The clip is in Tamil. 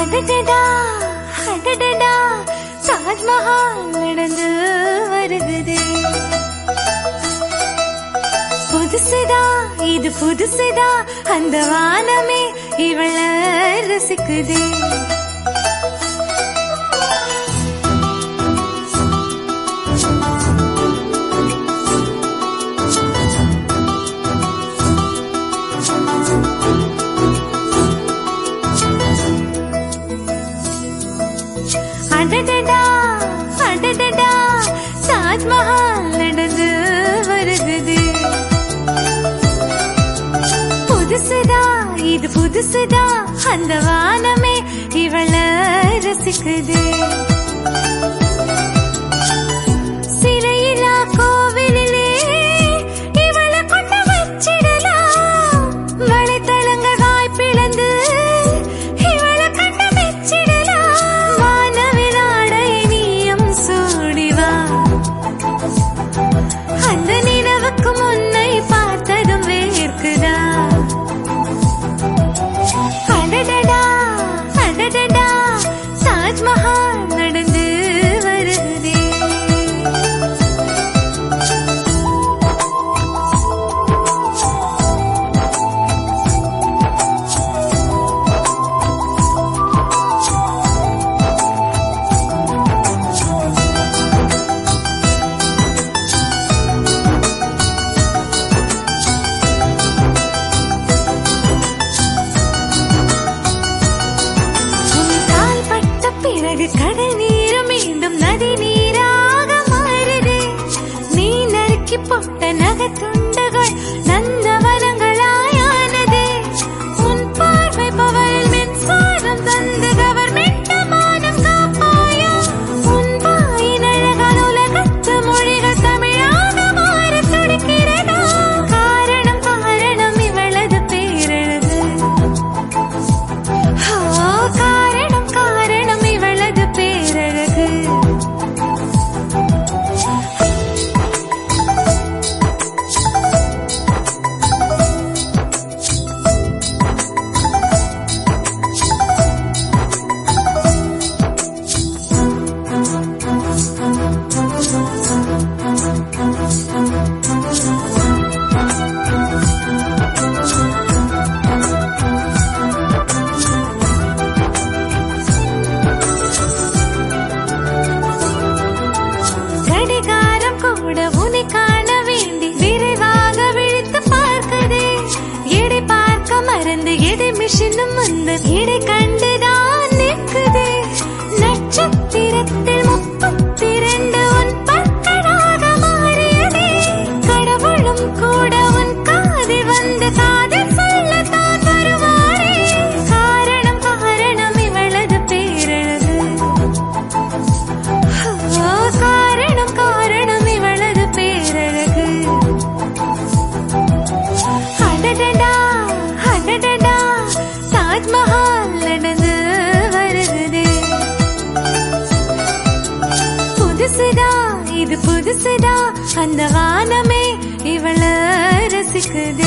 அடடடா அடடடா தாஜ்மஹால் நடந்து வருகுதே புதுசுதா இது புதுசுதா அந்த வானமே இவள ரசிக்குதே அடடடா அடடடா தாஜ்மஹால் நடந்து வருகுது புதுசுதா இது புதுசுதா அந்த வானமே இவள ரசிக்குது சிலையிலா கோவிலிலே இவள கொண்டு வச்சிடலாம் வலைத்தளங்கள் வாய்ப்பிழந்து இவள கண்டு மெச்சிடலாம் வானவிலாடை நீயும் சூடிவா அந்த நிலவுக்கு முன்னை பார்த்ததும் வேர்க்குதா அடடடா அடடடா தாஜ்மஹால் நடந்து வருகிறே உன் கால் பட்ட பிறகு கடல் நீர் மீண்டும் நதி நீராக மாறுதே நீ நறுக்கி போட்ட நகத்துண்டுகள் நந்தவனங்களாயானதே உன் பார்வை பவரில் மின்சாரம் தந்து கவர்மெண்ட் மானம் காப்பாயா உன் வாயின் அழகால் உலகத்து மொழிகள் தமிழாக மாறத் துடிக்கிறதா காரணம் காரணம் இவளது பேரழகு ஓ, காரணம் காரணம் இவளது பேரழகு கடிகாரம் கூட உன்னை காண வேண்டி விரைவாக விழித்து பார்க்குதே எடை பார்க்க மறந்து எடை மிஷினும் வந்து எடை கண்டுதான் நிற்குதே நட்சத்திரத்தில் முப்பத்தி ரெண்டு உன் பற்களாக மாறியதே கடவுளும் கூட உன் காதில் வந்து காதில் சொல்லத்தான் வருவாரே காரணம் காரணம் இவளது பேரழகு ஓ, காரணம் காரணம் இவளது பேரழகு அடடடா அடடடா தாஜ்மஹால் நடந்து வருகுதே புதுசுதா இது புதுசுதா அந்த வானமே இவள ரசிக்குதே